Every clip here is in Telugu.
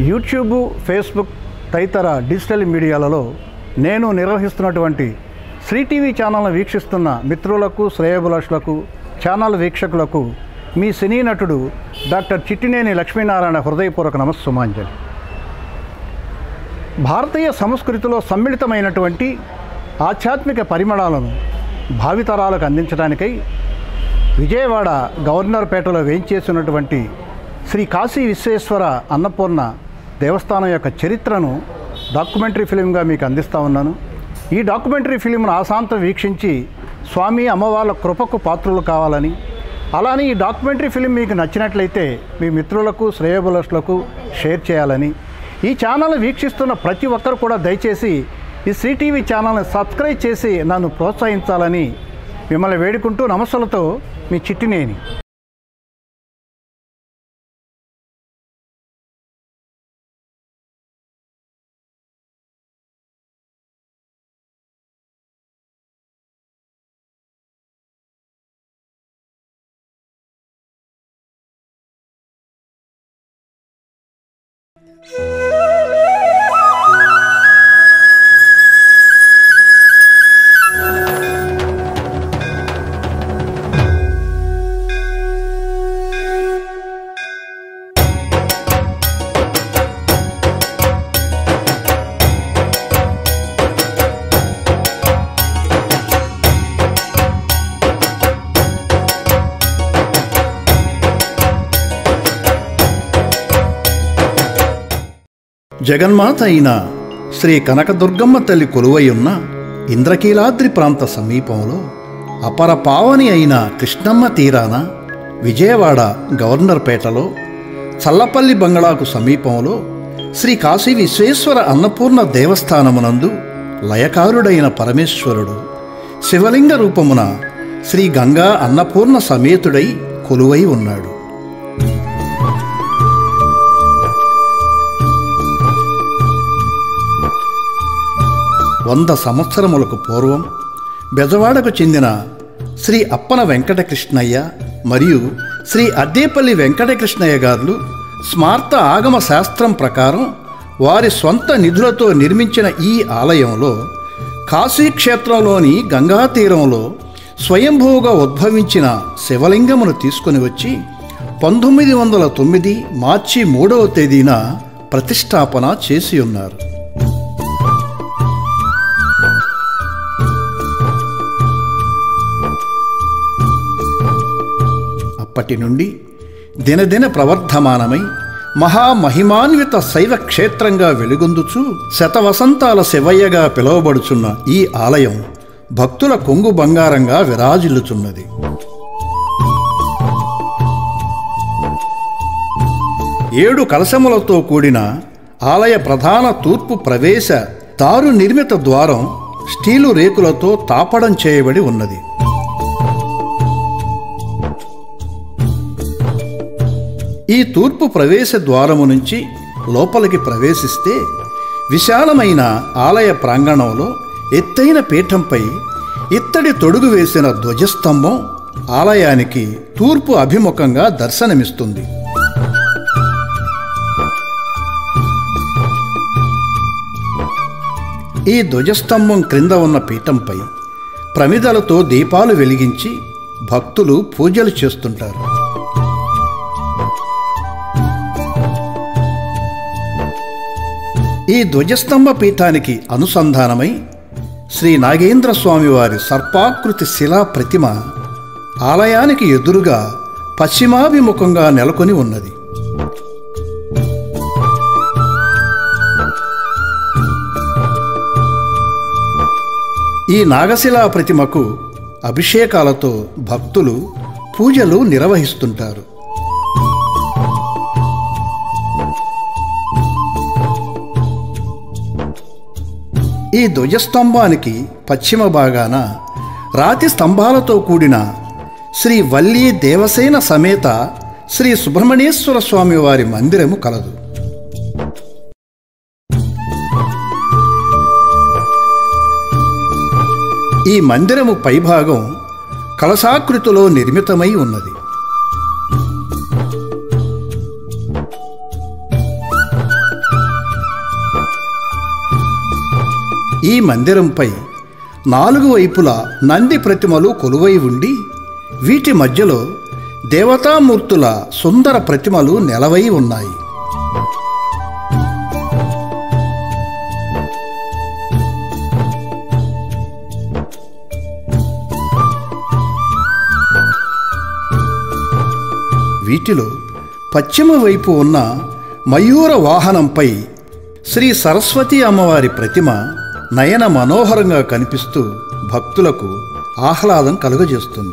యూట్యూబ్ ఫేస్బుక్ తదితర డిజిటల్ మీడియాలలో నేను నిర్వహిస్తున్నటువంటి శ్రీ టీవీ ఛానల్ను వీక్షిస్తున్న మిత్రులకు శ్రేయభిలాషులకు ఛానల్ వీక్షకులకు మీ సినీ నటుడు డాక్టర్ చిట్టినేని లక్ష్మీనారాయణ హృదయపూర్వక నమస్సుమాంజలి భారతీయ సంస్కృతిలో సమ్మిళితమైనటువంటి ఆధ్యాత్మిక పరిమళాలను భావితరాలకు అందించడానికై విజయవాడ గవర్నర్పేటలో వేయించేసినటువంటి శ్రీ కాశీ విశ్వేశ్వర అన్నపూర్ణ దేవస్థానం యొక్క చరిత్రను డాక్యుమెంటరీ ఫిలింగా మీకు అందిస్తూ ఉన్నాను ఈ డాక్యుమెంటరీ ఫిలింను ఆశాంతం వీక్షించి స్వామి అమ్మవార్ల కృపకు పాత్రులు కావాలని అలానే ఈ డాక్యుమెంటరీ ఫిలిం మీకు నచ్చినట్లయితే మీ మిత్రులకు శ్రేయబులస్లకు షేర్ చేయాలని ఈ ఛానల్ వీక్షిస్తున్న ప్రతి ఒక్కరు కూడా దయచేసి ఈ సిటీవీ ఛానల్ని సబ్స్క్రైబ్ చేసి నన్ను ప్రోత్సహించాలని మిమ్మల్ని వేడుకుంటూ నమస్సులతో మీ చిట్టినేని జగన్మాత అయిన శ్రీ కనకదుర్గమ్మ తల్లి కొలువై ఉన్న ఇంద్రకీలాద్రి ప్రాంత సమీపంలో అపర పావని అయిన కృష్ణమ్మ తీరాన విజయవాడ గవర్నర్పేటలో చల్లపల్లి బంగళాకు సమీపంలో శ్రీ కాశీ విశ్వేశ్వర అన్నపూర్ణ దేవస్థానమునందు లయకారుడైన పరమేశ్వరుడు శివలింగ రూపమున శ్రీ గంగా అన్నపూర్ణ సమేతుడై కొలువై ఉన్నాడు వంద సంవత్సరములకు పూర్వం బెజవాడకు చెందిన శ్రీ అప్పన వెంకటకృష్ణయ్య మరియు శ్రీ అద్దేపల్లి వెంకటకృష్ణయ్య గారు స్మార్త ఆగమ శాస్త్రం ప్రకారం వారి స్వంత నిధులతో నిర్మించిన ఈ ఆలయంలో కాశీక్షేత్రంలోని గంగా తీరంలో స్వయంభూగా ఉద్భవించిన శివలింగమును తీసుకుని వచ్చి పంతొమ్మిది వందల తొమ్మిది మార్చి మూడవ తేదీన ప్రతిష్టాపన చేసి ఉన్నారు అప్పటి నుండి దినదిన ప్రవర్ధమానమై మహామహిమాన్విత శైవ క్షేత్రంగా వెలుగొందుచు శతవసంతాల శివయ్యగా పిలువబడుచున్న ఈ ఆలయం భక్తుల కొంగు బంగారంగా విరాజిల్లుచున్నది ఏడు కలశములతో కూడిన ఆలయ ప్రధాన తూర్పు ప్రవేశ దారు నిర్మిత ద్వారం స్టీలు రేకులతో తాపడం చేయబడి ఉన్నది ఈ తూర్పు ప్రవేశ ద్వారము నుంచి లోపలికి ప్రవేశిస్తే విశాలమైన ఆలయ ప్రాంగణంలో ఎత్తైన పీఠంపై ఇత్తడి తొడుగు వేసిన ధ్వజస్తంభం ఆలయానికి తూర్పు అభిముఖంగా దర్శనమిస్తుంది ఈ ధ్వజస్తంభం క్రింద ఉన్న పీఠంపై ప్రమిదలతో దీపాలు వెలిగించి భక్తులు పూజలు చేస్తుంటారు ఈ ధ్వజస్తంభ పీఠానికి అనుసంధానమై శ్రీ నాగేంద్ర స్వామి వారి సర్పాకృతి శిలా ప్రతిమ ఆలయానికి ఎదురుగా పశ్చిమాభిముఖంగా నెలకొని ఉన్నది ఈ నాగశిలా ప్రతిమకు అభిషేకాలతో భక్తులు పూజలు నిర్వహిస్తుంటారు ఈ ధ్వజస్తంభానికి పశ్చిమ భాగాన రాతి స్తంభాలతో కూడిన శ్రీ వల్లీ దేవసేన సమేత శ్రీ సుబ్రహ్మణ్యేశ్వర స్వామి వారి మందిరము కలదు ఈ మందిరము పైభాగం కలశాకృతిలో నిర్మితమై ఉన్నది ఈ మందిరంపై నాలుగు వైపులా నంది ప్రతిమలు కొలువై ఉండి వీటి మధ్యలో దేవతామూర్తుల సుందర ప్రతిమలు నెలవై ఉన్నాయి వీటిలో పశ్చిమ వైపు ఉన్న మయూర వాహనంపై శ్రీ సరస్వతి అమ్మవారి ప్రతిమ నయన మనోహరంగా కనిపిస్తూ భక్తులకు ఆహ్లాదం కలుగజేస్తుంది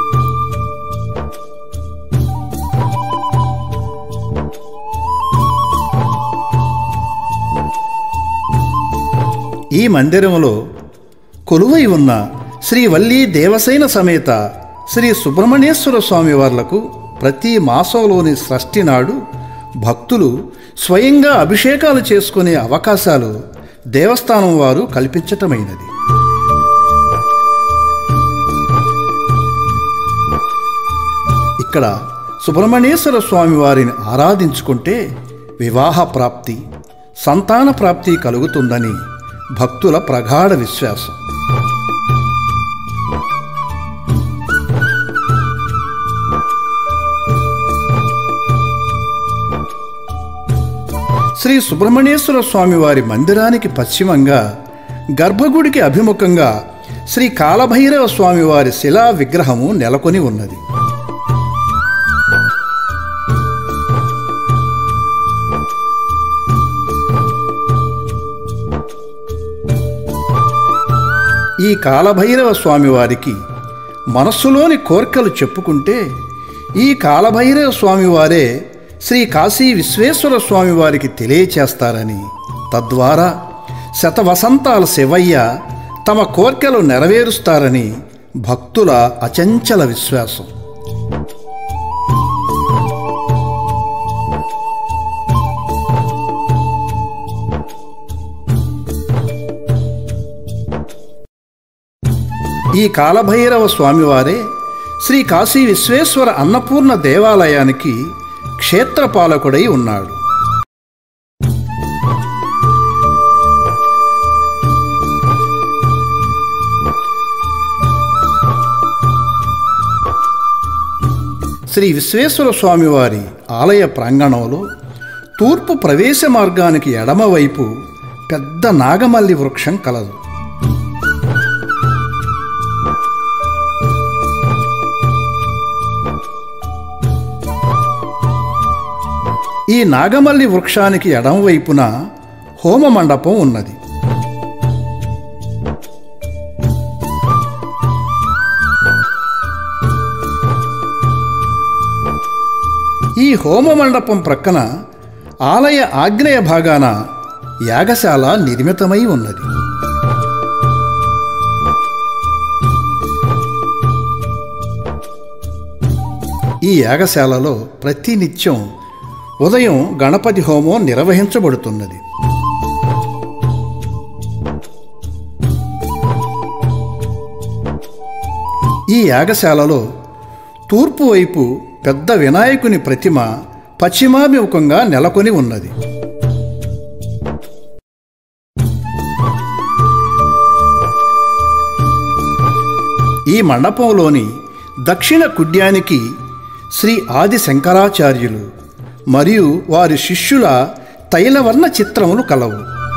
ఈ మందిరంలో కొలువై ఉన్న శ్రీ వల్లీ దేవసేన సమేత శ్రీ సుబ్రహ్మణ్యేశ్వర స్వామి వార్లకు ప్రతి మాసంలోని షష్ఠి నాడు భక్తులు స్వయంగా అభిషేకాలు చేసుకునే అవకాశాలు దేవస్థానం వారు కల్పించటమైనది ఇక్కడ సుబ్రహ్మణ్యేశ్వర స్వామి వారిని ఆరాధించుకుంటే వివాహ ప్రాప్తి సంతాన ప్రాప్తి కలుగుతుందని భక్తుల ప్రగాఢ విశ్వాసం శ్రీ సుబ్రహ్మణ్యేశ్వర స్వామి వారి మందిరానికి పశ్చిమంగా గర్భగుడికి అభిముఖంగా శ్రీ కాలభైరవ స్వామి వారి శిలా విగ్రహము నెలకొని ఉన్నది ఈ కాలభైరవ స్వామివారికి మనస్సులోని కోర్కెలు చెప్పుకుంటే ఈ కాలభైరవ స్వామివారే శ్రీ కాశీ విశ్వేశ్వర స్వామివారికి తెలియచేస్తారని తద్వారా శతవసంతాల శివయ్య తమ కోర్కెలు నెరవేరుస్తారని భక్తుల అచంచల విశ్వాసం ఈ కాలభైరవ స్వామివారే శ్రీ కాశీ విశ్వేశ్వర అన్నపూర్ణ దేవాలయానికి క్షేత్రపాలకుడై ఉన్నాడు శ్రీ విశ్వేశ్వర స్వామివారి ఆలయ ప్రాంగణంలో తూర్పు ప్రవేశ మార్గానికి ఎడమవైపు పెద్ద నాగమల్లి వృక్షం కలదు ఈ నాగమల్లి వృక్షానికి ఎడమవైపున హోమ మండపం ఉన్నది ఈ హోమ మండపం ప్రక్కన ఆలయ ఆగ్నేయ భాగాన యాగశాల నిర్మితమై ఉన్నది ఈ యాగశాలలో ప్రతినిత్యం ఉదయం గణపతి హోమం నిర్వహించబడుతున్నది ఈ యాగశాలలో తూర్పు వైపు పెద్ద వినాయకుని ప్రతిమ పశ్చిమాభిముఖంగా నెలకొని ఉన్నది ఈ మండపంలోని దక్షిణ కుడ్యానికి శ్రీ ఆది శంకరాచార్యులు మరియు వారి శిష్యుల తైలవర్ణ చిత్రములు కలవు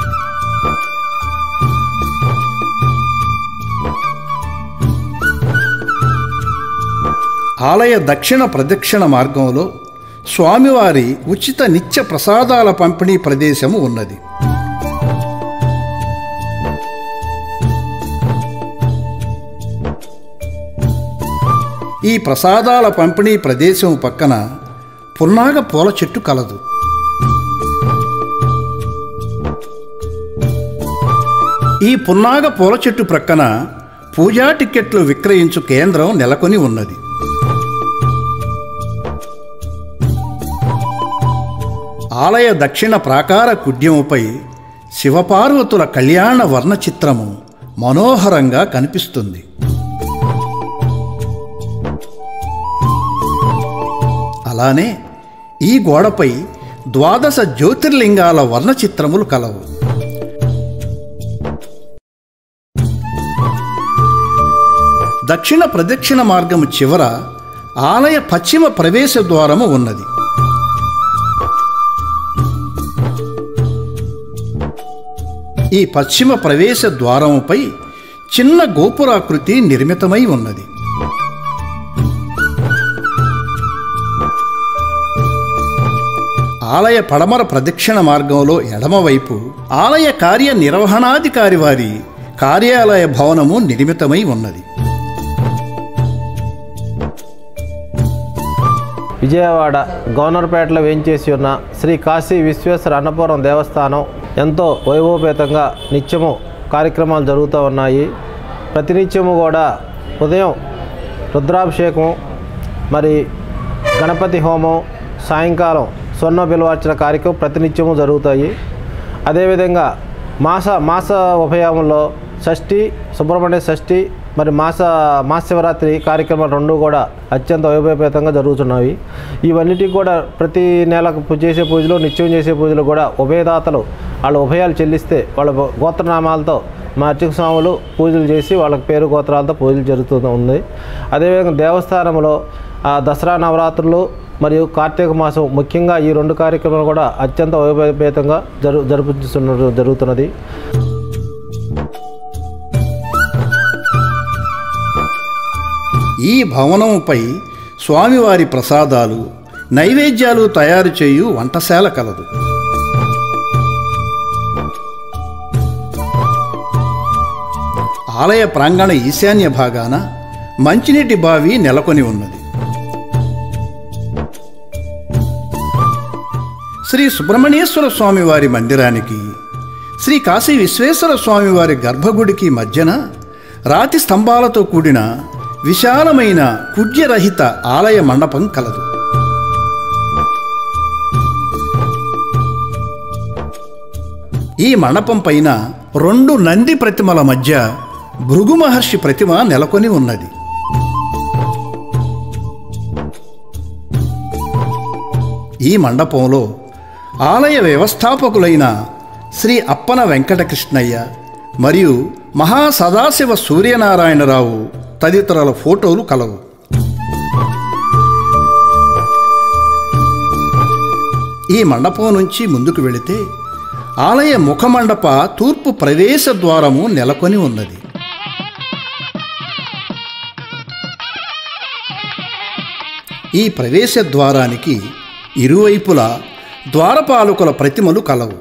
ఆలయ దక్షిణ ప్రదక్షిణ మార్గంలో స్వామివారి ఉచిత నిత్య ప్రసాదాల పంపిణీ ప్రదేశము ఉన్నది ఈ ప్రసాదాల పంపిణీ ప్రదేశం పక్కన పున్నాగ పూల చెట్టు కలదు ఈ పున్నాగ పూల చెట్టు ప్రక్కన పూజా టిక్కెట్లు విక్రయించు కేంద్రం నెలకొని ఉన్నది ఆలయ దక్షిణ ప్రాకార కుడ్యముపై శివపార్వతుల కళ్యాణ వర్ణ చిత్రము మనోహరంగా కనిపిస్తుంది అలానే ఈ గోడపై ద్వాదశ జ్యోతిర్లింగాల వర్ణ చిత్రములు కలవు దక్షిణ ప్రదక్షిణ మార్గము చివర ఆలయ పశ్చిమ ప్రవేశ ద్వారము ఉన్నది ఈ పశ్చిమ ప్రవేశ ద్వారముపై చిన్న గోపురాకృతి నిర్మితమై ఉన్నది ఆలయ పడమర ప్రదక్షిణ మార్గంలో ఎడమవైపు ఆలయ కార్యనిర్వహణాధికారి వారి కార్యాలయ భవనము నిర్మితమై ఉన్నది విజయవాడ గవర్నర్పేటలో వేయించేసి ఉన్న శ్రీ కాశీ విశ్వేశ్వర అన్నపూర్ణ దేవస్థానం ఎంతో వైభవపేతంగా నిత్యము కార్యక్రమాలు జరుగుతూ ఉన్నాయి ప్రతినిత్యము కూడా ఉదయం రుద్రాభిషేకం మరి గణపతి హోమం సాయంకాలం స్వర్ణ బిల్వార్చన కార్యక్రమం ప్రతినిత్యము జరుగుతాయి అదేవిధంగా మాస మాస ఉభయంలో షష్ఠి సుబ్రహ్మణ్య షష్ఠి మరి మాస మహాశివరాత్రి కార్యక్రమాలు రెండు కూడా అత్యంత వైభవపేతంగా జరుగుతున్నాయి ఇవన్నిటికి కూడా ప్రతి నెల పు- చేసే పూజలు నిత్యం చేసే పూజలు కూడా ఉభయదాతలు వాళ్ళ ఉభయాలు చెల్లిస్తే వాళ్ళ గోత్రనామాలతో మా అర్చక స్వాములు పూజలు చేసి వాళ్ళకి పేరు గోత్రాలతో పూజలు జరుగుతూ ఉంది అదేవిధంగా దేవస్థానంలో ఆ దసరా నవరాత్రులు మరియు కార్తీక మాసం ముఖ్యంగా ఈ రెండు కార్యక్రమాలు కూడా అత్యంత వైభవపేతంగా జరు జరుపుతున్న జరుగుతున్నది ఈ భవనముపై స్వామివారి ప్రసాదాలు నైవేద్యాలు తయారు చేయు వంటశాల కలదు ఆలయ ప్రాంగణ ఈశాన్య భాగాన మంచినీటి బావి నెలకొని ఉన్నది శ్రీ సుబ్రహ్మణ్యేశ్వర స్వామి వారి మందిరానికి శ్రీ కాశీ విశ్వేశ్వర స్వామి వారి గర్భగుడికి మధ్యన రాతి స్తంభాలతో కూడిన విశాలమైన కుడ్యరహిత ఆలయ మండపం కలదు ఈ మండపం పైన రెండు నంది ప్రతిమల మధ్య భృగు మహర్షి ప్రతిమ నెలకొని ఉన్నది ఈ మండపంలో ఆలయ వ్యవస్థాపకులైన శ్రీ అప్పన వెంకటకృష్ణయ్య మరియు మహా సదాశివ సూర్యనారాయణరావు తదితరుల ఫోటోలు కలవు ఈ మండపం నుంచి ముందుకు వెళితే ఆలయ ముఖమండప తూర్పు ప్రవేశ ద్వారము నెలకొని ఉన్నది ఈ ప్రవేశ ద్వారానికి ఇరువైపులా ద్వారపాలకుల ప్రతిమలు కలవు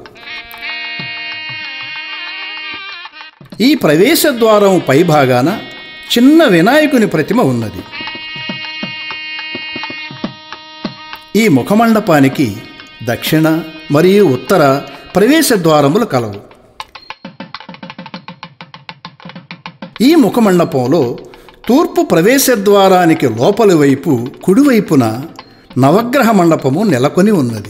ఈ ప్రవేశ ద్వారం పైభాగాన చిన్న వినాయకుని ప్రతిమ ఉన్నది ఈ ముఖమండపానికి దక్షిణ మరియు ఉత్తర ప్రవేశ ద్వారములు కలవు ఈ ముఖమండపంలో తూర్పు ప్రవేశ ద్వారానికి లోపలి వైపు కుడివైపున నవగ్రహ మండపము నెలకొని ఉన్నది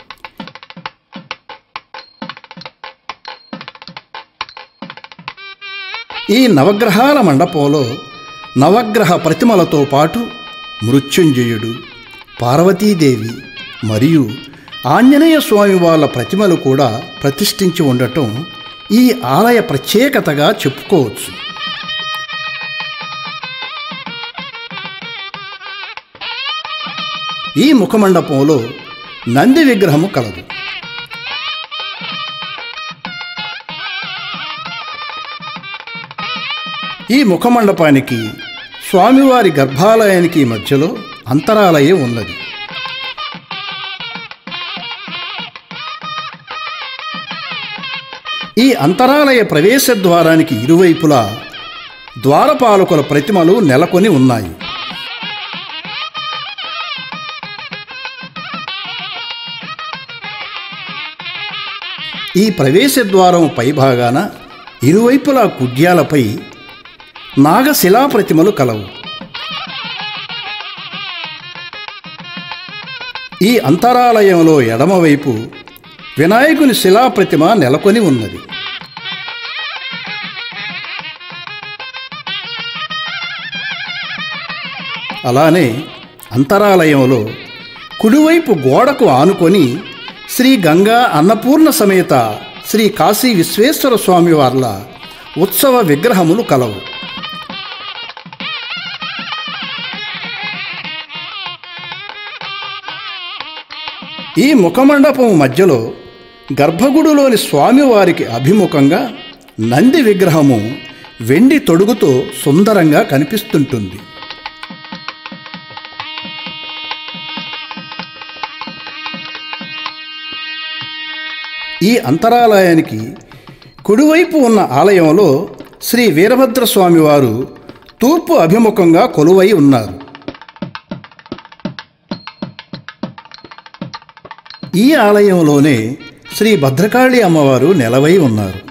ఈ నవగ్రహాల మండపంలో నవగ్రహ ప్రతిమలతో పాటు మృత్యుంజయుడు పార్వతీదేవి మరియు ఆంజనేయ స్వామి వాళ్ళ ప్రతిమలు కూడా ప్రతిష్ఠించి ఉండటం ఈ ఆలయ ప్రత్యేకతగా చెప్పుకోవచ్చు ఈ ముఖమండపంలో నంది విగ్రహము కలదు ఈ ముఖమండపానికి స్వామివారి గర్భాలయానికి మధ్యలో అంతరాలయం ఉన్నది ఈ అంతరాలయ ప్రవేశ ద్వారానికి ఇరువైపులా ద్వారపాలకుల ప్రతిమలు నెలకొని ఉన్నాయి ఈ ప్రవేశ ద్వారం పైభాగాన ఇరువైపులా కుడ్యాలపై నాగశిలా ప్రతిమలు కలవు ఈ అంతరాలయంలో ఎడమవైపు వినాయకుని శిలా ప్రతిమ నెలకొని ఉన్నది అలానే అంతరాలయంలో కుడివైపు గోడకు ఆనుకొని శ్రీ గంగా అన్నపూర్ణ సమేత శ్రీ కాశీ విశ్వేశ్వర స్వామి వార్ల ఉత్సవ విగ్రహములు కలవు ఈ ముఖమండపం మధ్యలో గర్భగుడిలోని స్వామివారికి అభిముఖంగా నంది విగ్రహము వెండి తొడుగుతో సుందరంగా కనిపిస్తుంటుంది ఈ అంతరాలయానికి కుడివైపు ఉన్న ఆలయంలో శ్రీ వీరభద్రస్వామి వారు తూర్పు అభిముఖంగా కొలువై ఉన్నారు ఈ ఆలయంలోనే శ్రీ భద్రకాళి అమ్మవారు నెలవై ఉన్నారు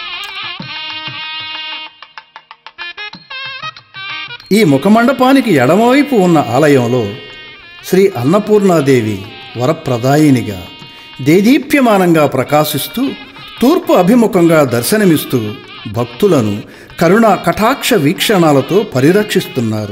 ఈ ముఖమండపానికి ఎడమవైపు ఉన్న ఆలయంలో శ్రీ అన్నపూర్ణాదేవి వరప్రదాయినిగా దేదీప్యమానంగా ప్రకాశిస్తూ తూర్పు అభిముఖంగా దర్శనమిస్తూ భక్తులను కరుణా కటాక్ష వీక్షణాలతో పరిరక్షిస్తున్నారు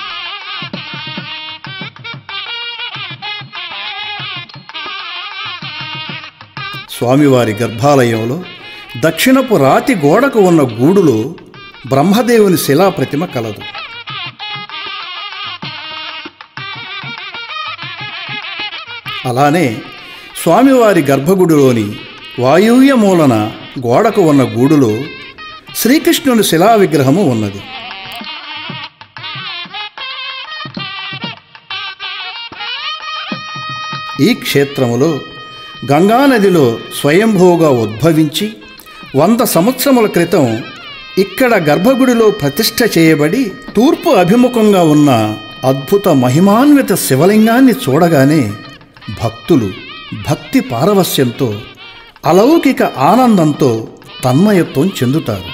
స్వామివారి గర్భాలయంలో దక్షిణపు రాతి గోడకు ఉన్న గూడులో బ్రహ్మదేవుని శిలాప్రతిమ కలదు అలానే స్వామివారి గర్భగుడిలోని వాయువ్య మూలన గోడకు ఉన్న గూడులో శ్రీకృష్ణుని శిలా విగ్రహము ఉన్నది ఈ క్షేత్రములో గంగానదిలో స్వయంభూగా ఉద్భవించి వంద సంవత్సరముల క్రితం ఇక్కడ గర్భగుడిలో ప్రతిష్ఠ చేయబడి తూర్పు అభిముఖంగా ఉన్న అద్భుత మహిమాన్విత శివలింగాన్ని చూడగానే భక్తులు భక్తి పారవస్యంతో అలౌకిక ఆనందంతో తన్మయత్వం చెందుతారు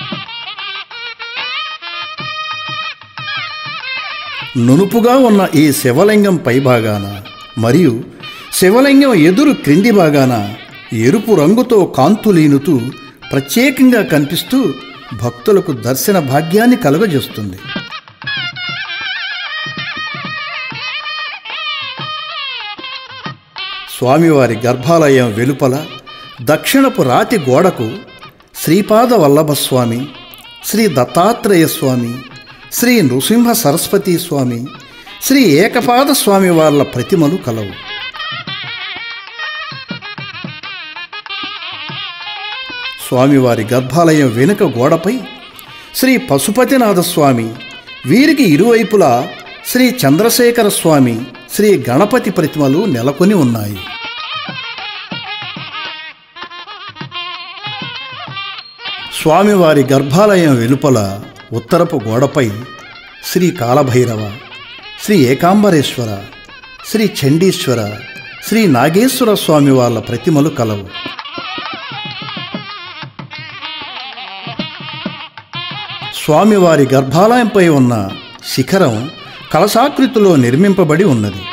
నునుపుగా ఉన్న ఈ శివలింగం పైభాగాన మరియు శివలింగం ఎదురు క్రింది భాగాన ఎరుపు రంగుతో కాంతులీనుతూ ప్రత్యేకంగా కనిపిస్తూ భక్తులకు దర్శన భాగ్యాన్ని కలుగజేస్తుంది స్వామివారి గర్భాలయం వెలుపల దక్షిణపు రాతి గోడకు శ్రీపాద వల్లభస్వామి శ్రీ దత్తాత్రేయ స్వామి శ్రీ నృసింహ సరస్వతీ స్వామి శ్రీ ఏకపాద స్వామి వాళ్ళ ప్రతిమలు కలవు స్వామివారి గర్భాలయం వెనుక గోడపై శ్రీ పశుపతినాథ స్వామి వీరికి ఇరువైపులా శ్రీ చంద్రశేఖర స్వామి శ్రీ గణపతి ప్రతిమలు నెలకొని ఉన్నాయి స్వామివారి గర్భాలయం వెలుపల ఉత్తరపు గోడపై శ్రీ కాలభైరవ శ్రీ ఏకాంబరేశ్వర శ్రీ చండీశ్వర శ్రీ నాగేశ్వర స్వామి వాళ్ళ ప్రతిమలు కలవు స్వామివారి గర్భాలయంపై ఉన్న శిఖరం కలశాకృతిలో నిర్మింపబడి ఉన్నది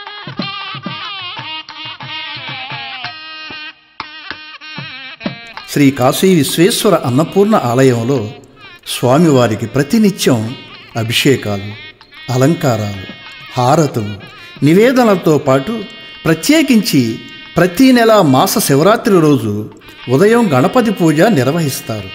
శ్రీ కాశీ విశ్వేశ్వర అన్నపూర్ణ ఆలయంలో స్వామివారికి ప్రతినిత్యం అభిషేకాలు అలంకారాలు హారతులు నివేదనలతో పాటు ప్రత్యేకించి ప్రతి నెల మాస శివరాత్రి రోజు ఉదయం గణపతి పూజ నిర్వహిస్తారు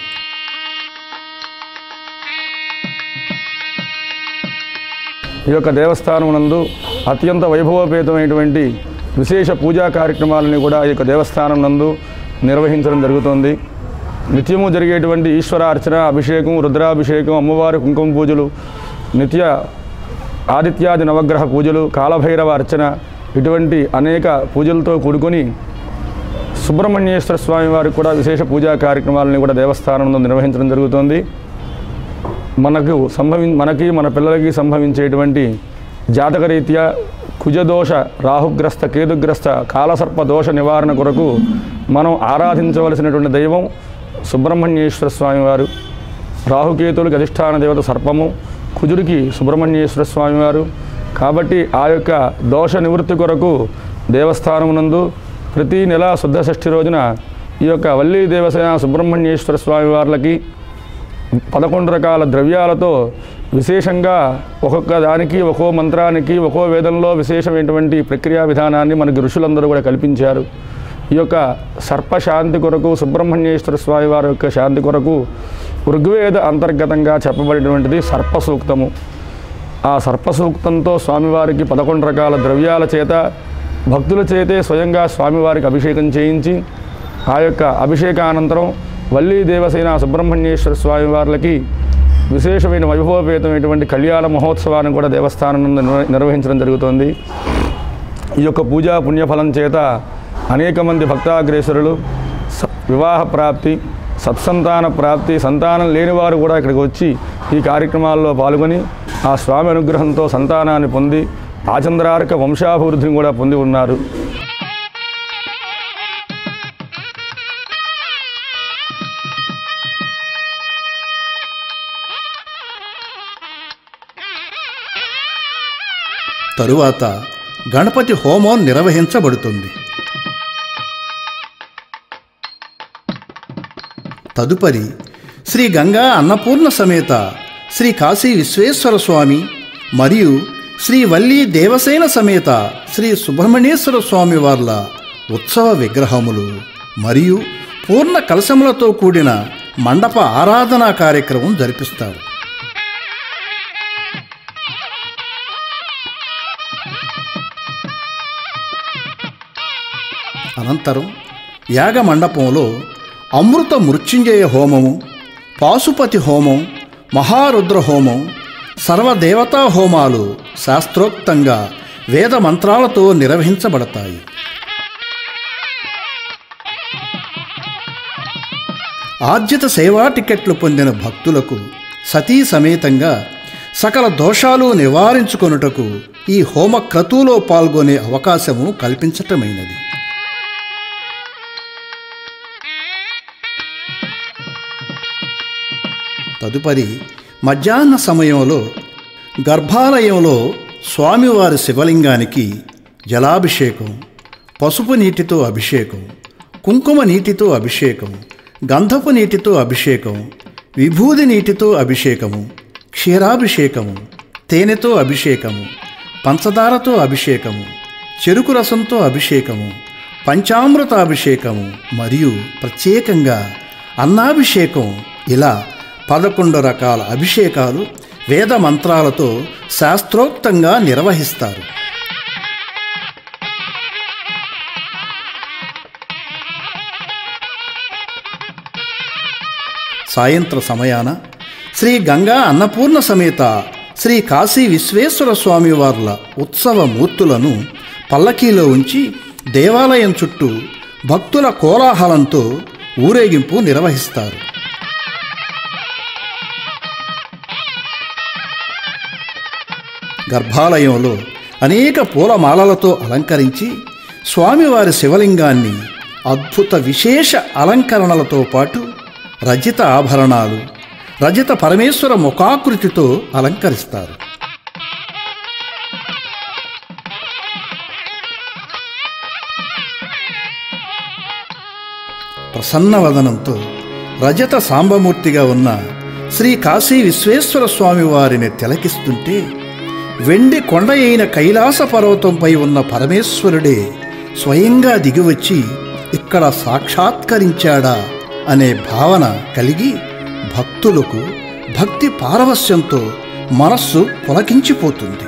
ఈ యొక్క దేవస్థానం నందు అత్యంత వైభవోపేతమైనటువంటి విశేష పూజా కార్యక్రమాలని కూడా ఈ యొక్క దేవస్థానం నందు నిర్వహించడం జరుగుతుంది నిత్యము జరిగేటువంటి ఈశ్వరార్చన అభిషేకం రుద్రాభిషేకం అమ్మవారి కుంకుమ పూజలు నిత్య ఆదిత్యాది నవగ్రహ పూజలు కాలభైరవ అర్చన ఇటువంటి అనేక పూజలతో కూడుకొని సుబ్రహ్మణ్యేశ్వర స్వామి వారికి కూడా విశేష పూజా కార్యక్రమాలని కూడా దేవస్థానంలో నిర్వహించడం జరుగుతుంది మనకు సంభవి మనకి మన పిల్లలకి సంభవించేటువంటి జాతకరీత్యా కుజదోష రాహుగ్రస్త కేతుగ్రస్త కాలసర్ప దోష నివారణ కొరకు మనం ఆరాధించవలసినటువంటి దైవం సుబ్రహ్మణ్యేశ్వర స్వామివారు రాహుకేతులకు అధిష్టాన దేవత సర్పము కుజుడికి సుబ్రహ్మణ్యేశ్వర స్వామివారు కాబట్టి ఆ యొక్క దోష నివృత్తి కొరకు దేవస్థానం నందు ప్రతి నెల శుద్ధ షష్ఠి రోజున ఈ యొక్క వల్లీ దేవసేన సుబ్రహ్మణ్యేశ్వర స్వామి వార్లకి పదకొండు రకాల ద్రవ్యాలతో విశేషంగా ఒక్కొక్క దానికి ఒక్కో మంత్రానికి ఒక్కో వేదంలో విశేషమైనటువంటి ప్రక్రియా విధానాన్ని మనకి ఋషులందరూ కూడా కల్పించారు ఈ యొక్క సర్పశాంతి కొరకు సుబ్రహ్మణ్యేశ్వర స్వామి వారి యొక్క శాంతి కొరకు ఋగ్వేద అంతర్గతంగా చెప్పబడినటువంటిది సర్ప సూక్తము ఆ సర్ప సూక్తంతో స్వామివారికి పదకొండు రకాల ద్రవ్యాల చేత భక్తుల చేతే స్వయంగా స్వామివారికి అభిషేకం చేయించి ఆ యొక్క అభిషేకానంతరం వల్లీ దేవసేన సుబ్రహ్మణ్యేశ్వర స్వామి వార్లకి విశేషమైన వైభవపేతమైనటువంటి కళ్యాణ మహోత్సవాన్ని కూడా దేవస్థానం నందు నిర్వ- నిర్వహించడం జరుగుతోంది ఈ యొక్క పూజా పుణ్యఫలం చేత అనేక మంది భక్తాగ్రేసరులు స- వివాహ ప్రాప్తి సత్సంతాన ప్రాప్తి సంతానం లేనివారు కూడా ఇక్కడికి వచ్చి ఈ కార్యక్రమాల్లో పాల్గొని ఆ స్వామి అనుగ్రహంతో సంతానాన్ని పొంది ఆచంద్రార్క వంశాభివృద్ధిని కూడా పొంది ఉన్నారు తరువాత గణపతి హోమం నిర్వహించబడుతుంది తదుపరి శ్రీ గంగా అన్నపూర్ణ సమేత శ్రీ కాశీ విశ్వేశ్వర స్వామి మరియు శ్రీ వల్లీ దేవసేన సమేత శ్రీ సుబ్రహ్మణ్యేశ్వర స్వామి వార్ల ఉత్సవ విగ్రహములు మరియు పూర్ణ కలశములతో కూడిన మండప ఆరాధనా కార్యక్రమం జరిపిస్తారు అనంతరం యాగ మండపంలో అమృత మృత్యుంజయ హోమము పాశుపతి హోమం మహారుద్ర హోమం సర్వదేవతా హోమాలు శాస్త్రోక్తంగా వేద మంత్రాలతో నిర్వహించబడతాయి ఆర్జిత సేవా టికెట్లు పొందిన భక్తులకు సతీ సమేతంగా సకల దోషాలు నివారించుకొనుటకు ఈ హోమ క్రతువులో పాల్గొనే అవకాశము కల్పించటమైనది తదుపరి మధ్యాహ్న సమయంలో గర్భాలయంలో స్వామివారి శివలింగానికి జలాభిషేకం పసుపు నీటితో అభిషేకం కుంకుమ నీటితో అభిషేకం గంధపు నీటితో అభిషేకం విభూది నీటితో అభిషేకము క్షీరాభిషేకము తేనెతో అభిషేకము పంచదారతో అభిషేకము చెరుకు రసంతో అభిషేకము పంచామృత అభిషేకము మరియు ప్రత్యేకంగా అన్నాభిషేకం ఇలా పదకొండు రకాల అభిషేకాలు వేద మంత్రాలతో శాస్త్రోక్తంగా నిర్వహిస్తారు సాయంత్ర సమయాన శ్రీ గంగా అన్నపూర్ణ సమేత శ్రీ కాశీ విశ్వేశ్వర స్వామి వార్ల ఉత్సవ మూర్తులను పల్లకీలో ఉంచి దేవాలయం చుట్టూ భక్తుల కోలాహలంతో ఊరేగింపు నిర్వహిస్తారు గర్భాలయంలో అనేక పూలమాలలతో అలంకరించి స్వామివారి శివలింగాన్ని అద్భుత విశేష అలంకరణలతో పాటు రజిత ఆభరణాలు రజిత పరమేశ్వర ముఖాకృతితో అలంకరిస్తారు ప్రసన్నవదనంతో రజత సాంబమూర్తిగా ఉన్న శ్రీ కాశీ విశ్వేశ్వర స్వామి వారిని తిలకిస్తుంటే వెండి కొండ అయిన కైలాస పర్వతంపై ఉన్న పరమేశ్వరుడే స్వయంగా దిగివచ్చి ఇక్కడ సాక్షాత్కరించాడా అనే భావన కలిగి భక్తులకు భక్తి పారవస్యంతో మనస్సు పులకించిపోతుంది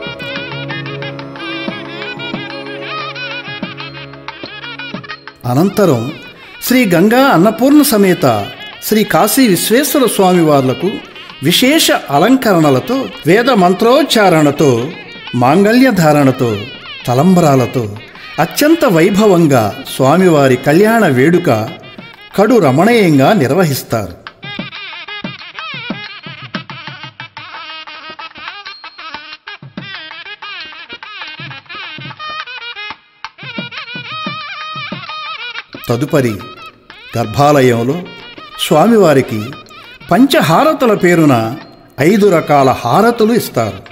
అనంతరం శ్రీ గంగా అన్నపూర్ణ సమేత శ్రీ కాశీ విశ్వేశ్వర స్వామి వార్లకు విశేష అలంకరణలతో వేద మంత్రోచ్చారణతో మాంగళ్య ధారణతో తలంబరాలతో అత్యంత వైభవంగా స్వామివారి కళ్యాణ వేడుక కడు రమణీయంగా నిర్వహిస్తారు తదుపరి గర్భాలయంలో స్వామివారికి పంచహారతుల పేరున ఐదు రకాల హారతులు ఇస్తారు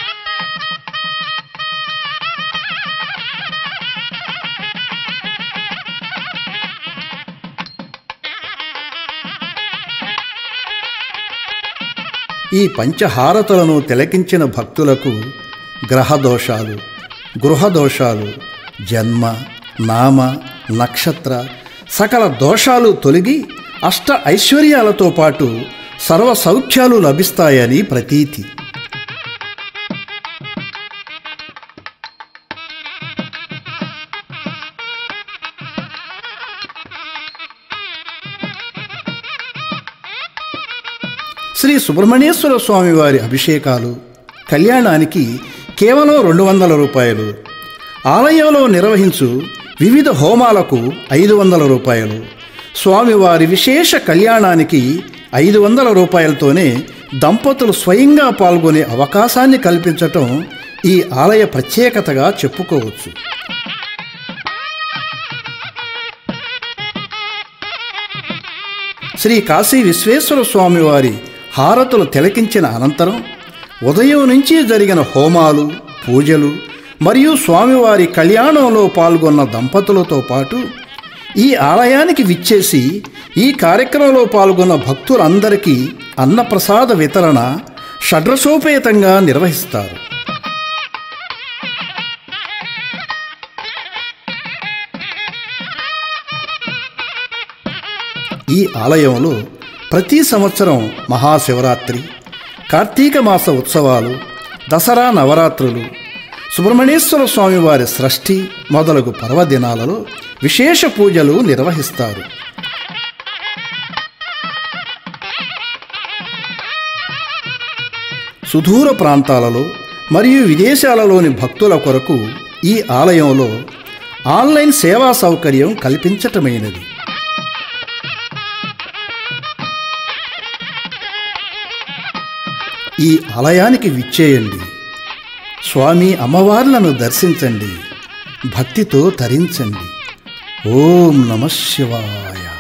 ఈ పంచహారతులను తిలకించిన భక్తులకు గ్రహదోషాలు గృహదోషాలు జన్మ నామ నక్షత్ర సకల దోషాలు తొలగి అష్ట ఐశ్వర్యాలతో పాటు సర్వ సౌఖ్యాలు లభిస్తాయని ప్రతీతి శ్రీ సుబ్రహ్మణ్యేశ్వర స్వామి వారి అభిషేకాలు కళ్యాణానికి కేవలం రెండు వందల రూపాయలు ఆలయంలో నిర్వహించు వివిధ హోమాలకు ఐదు వందల రూపాయలు స్వామివారి విశేష కళ్యాణానికి ఐదు వందల రూపాయలతోనే దంపతులు స్వయంగా పాల్గొనే అవకాశాన్ని కల్పించటం ఈ ఆలయ ప్రత్యేకతగా చెప్పుకోవచ్చు శ్రీ కాశీ విశ్వేశ్వర స్వామి వారి హారతులు తిలకించిన అనంతరం ఉదయం నుంచి జరిగిన హోమాలు పూజలు మరియు స్వామివారి కళ్యాణంలో పాల్గొన్న దంపతులతో పాటు ఈ ఆలయానికి విచ్చేసి ఈ కార్యక్రమంలో పాల్గొన్న భక్తులందరికీ అన్నప్రసాద వితరణ షడ్రసోపేతంగా నిర్వహిస్తారు ఈ ఆలయంలో ప్రతి సంవత్సరం మహాశివరాత్రి కార్తీక మాస ఉత్సవాలు దసరా నవరాత్రులు సుబ్రహ్మణ్యేశ్వర స్వామి వారి షష్ఠి మొదలగు పర్వదినాలలో విశేష పూజలు నిర్వహిస్తారు సుదూర ప్రాంతాలలో మరియు విదేశాలలోని భక్తుల కొరకు ఈ ఆలయంలో ఆన్లైన్ సేవా సౌకర్యం కల్పించటమైనది ఈ ఆలయానికి విచ్చేయండి స్వామి అమ్మవార్లను దర్శించండి భక్తితో తరించండి ఓం నమ శివాయ